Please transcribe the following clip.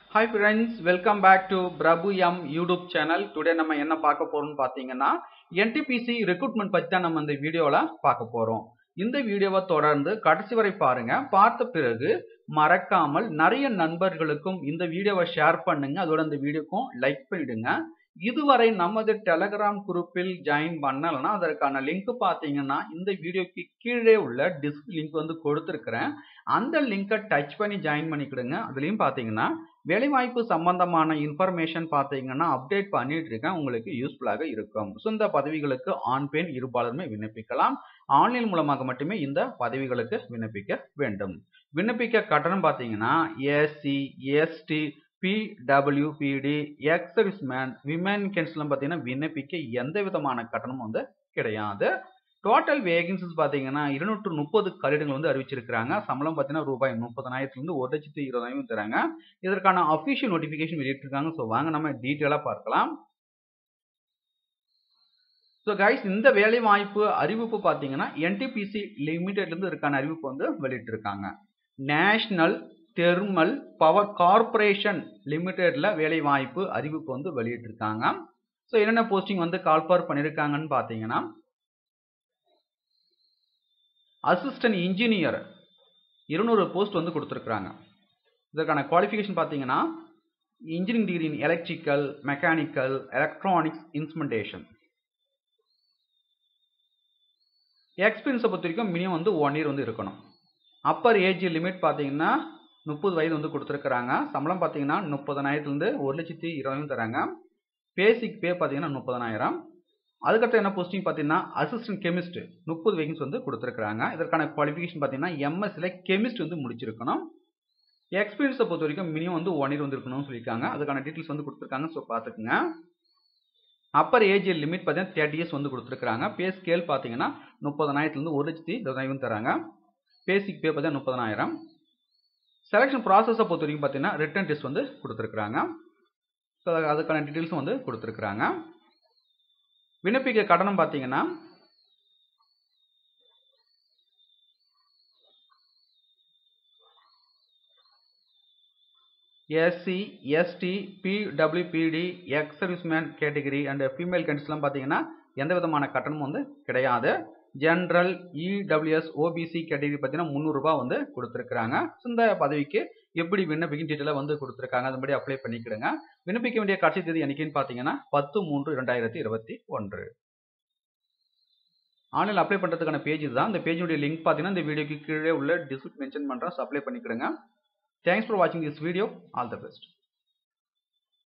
hi friends welcome back to Prabhu M YouTube channel today நம்ம என்ன பார்க்க போறோம்னு பார்த்தீங்கன்னா என்டிபிசி ரெக்ரூட்மெண்ட் பற்றி தான் நம்ம இந்த வீடியோவில் பார்க்க போகிறோம் இந்த வீடியோவை தொடர்ந்து கடைசி வரை பாருங்க பார்த்த பிறகு மறக்காமல் நிறைய நண்பர்களுக்கும் இந்த வீடியோவை ஷேர் பண்ணுங்க அதோட இந்த வீடியோக்கும் லைக் பண்ணிடுங்க இதுவரை நமது டெலகிராம் குரூப்பில் ஜாயின் பண்ணலைன்னா அதற்கான லிங்க் பார்த்தீங்கன்னா இந்த வீடியோக்கு கீழே உள்ள டிஸ்க் லிங்க் வந்து கொடுத்துருக்குறேன் அந்த லிங்கை டச் பண்ணி ஜாயின் பண்ணிக்கிடுங்க அதுலேயும் பார்த்தீங்கன்னா வேலைவாய்ப்பு சம்பந்தமான இன்ஃபர்மேஷன் பார்த்தீங்கன்னா அப்டேட் பண்ணிட்டு இருக்கேன் உங்களுக்கு யூஸ்ஃபுல்லாக இருக்கும் ஸோ இந்த பதவிகளுக்கு ஆண் பெண் இருபாலருமே விண்ணப்பிக்கலாம் ஆன்லைன் மூலமாக மட்டுமே இந்த பதவிகளுக்கு விண்ணப்பிக்க வேண்டும் விண்ணப்பிக்க கட்டணம் பார்த்தீங்கன்னா SC ST PWBD ex servicemen women கேன்ஸ்லாம் பார்த்தீங்கன்னா விண்ணப்பிக்க எந்த விதமான கட்டணமும் வந்து கிடையாது டோட்டல் வேகன்சிஸ் பார்த்தீங்கன்னா இருநூற்று முப்பது கட்டிடங்கள் வந்து அறிவிச்சிருக்கிறாங்க சம்பளம் பார்த்தீங்கன்னா ரூபாய் முப்பதனாயிரத்துலேருந்து ஒரு லட்சத்து இருபதாயிரம் தராங்க இதற்கான அஃபிஷியல் நோட்டிஃபிகேஷன் வெளியிட்டிருக்காங்க ஸோ வாங்க நம்ம டீட்டெயிலாக பார்க்கலாம் ஸோ கைஸ் இந்த வேலை வாய்ப்பு அறிவிப்பு பார்த்தீங்கன்னா என்டிபிசி லிமிடெட்லேருந்து இருக்கான அறிவிப்பு வந்து வெளியிட்டிருக்காங்க நேஷனல் தெர்மல் பவர் கார்பரேஷன் லிமிடெட்ல வேலை வாய்ப்பு அறிவிப்பு வந்து வெளியிட்டிருக்காங்க ஸோ என்னென்ன போஸ்டிங் வந்து கால்பார் பண்ணியிருக்காங்கன்னு பார்த்தீங்கன்னா அசிஸ்டன்ட் இன்ஜினியர் இருநூறு போஸ்ட் வந்து கொடுத்துருக்குறாங்க இதற்கான குவாலிஃபிகேஷன் பார்த்தீங்கன்னா engineering degree in electrical mechanical electronics instrumentation எக்ஸ்பீரியன்ஸை பொறுத்த வரைக்கும் மினிமம் வந்து ஒன் இயர் வந்து இருக்கணும் அப்பர் ஏஜ் லிமிட் பார்த்தீங்கன்னா முப்பது வயது வந்து கொடுத்துருக்குறாங்க சம்பளம் பார்த்தீங்கன்னா முப்பதனாயிரத்துலேருந்து ஒரு லட்சத்தி இருபதாயிரம் தராங்க பேசிக் பே பார்த்தீங்கன்னா முப்பதனாயிரம் அதுக்கடுத்து என்ன போஸ்டிங் பார்த்தீங்கன்னா அசிஸ்டன்ட் கெமிஸ்ட் முப்பது வேகன்ஸ் வந்து கொடுத்துருக்காங்க இதற்கான குவாலிஃபிகேஷன் பார்த்தீங்கன்னா எம்எஸ்சியில் கெமிஸ்ட் வந்து முடிச்சிருக்கணும் எக்ஸ்பீரியன்ஸை பொறுத்த வரைக்கும் மினிமம் வந்து ஒன் இயர் வந்து இருக்கணும்னு சொல்லியிருக்காங்க அதுக்கான டீட்டெயில்ஸ் வந்து கொடுத்துருக்காங்க ஸோ பார்த்துக்குங்க அப்பர் ஏஜ் லிமிட் பார்த்தீங்கன்னா தேர்ட்டி இயர்ஸ் வந்து கொடுத்துருக்காங்க பே ஸ்கேல் பார்த்தீங்கன்னா முப்பதனாயிரத்துலேருந்து ஒரு லட்சத்தி இருபதாயிரம் தராங்க பேசிக் பே பார்த்தீங்கன்னா முப்பதனாயிரம் செலெக்ஷன் ப்ராசஸை பொறுத்த வரைக்கும் பார்த்தீங்கன்னா ரிட்டன் டெஸ்ட் வந்து கொடுத்துருக்குறாங்க ஸோ அதுக்கான டீட்டெயில்ஸும் வந்து கொடுத்துருக்குறாங்க விண்ணப்பிக்க கட்டணம் பார்த்தீங்கன்னா SC ST PWBD ex serviceman category and female கேண்டிஸ்லாம் பார்த்தீங்கன்னா எந்த விதமான கட்டணமும் வந்து கிடையாது ஜென்ரல் இடபிள்யூஎஸ் ஓபிசி கேட்டகரி பார்த்தீங்கன்னா முந்நூறுரூபா வந்து கொடுத்துருக்குறாங்க இந்த பதவிக்கு எப்படி விண்ணப்பிக்கும் டீட்டெயிலாக வந்து கொடுத்துருக்காங்க அதுபடி அப்ளை பண்ணிக்கிடுங்க விண்ணப்பிக்க வேண்டிய கடைசி தேதி என்னைக்குன்னு பார்த்தீங்கன்னா பத்து மூன்று ரெண்டாயிரத்தி இருபத்தி ஒன்று ஆன்லைன் அப்ளை பண்ணுறதுக்கான பேஜ் தான் இந்த பேஜுடைய லிங்க் பார்த்தீங்கன்னா இந்த வீடியோக்கு கீழே உள்ள டிஸ்கிரிப் மென்ஷன் பண்ணுறேன் அப்ளை பண்ணிக்கிடுங்க தேங்க்ஸ் ஃபார் வாட்சிங் this video all the best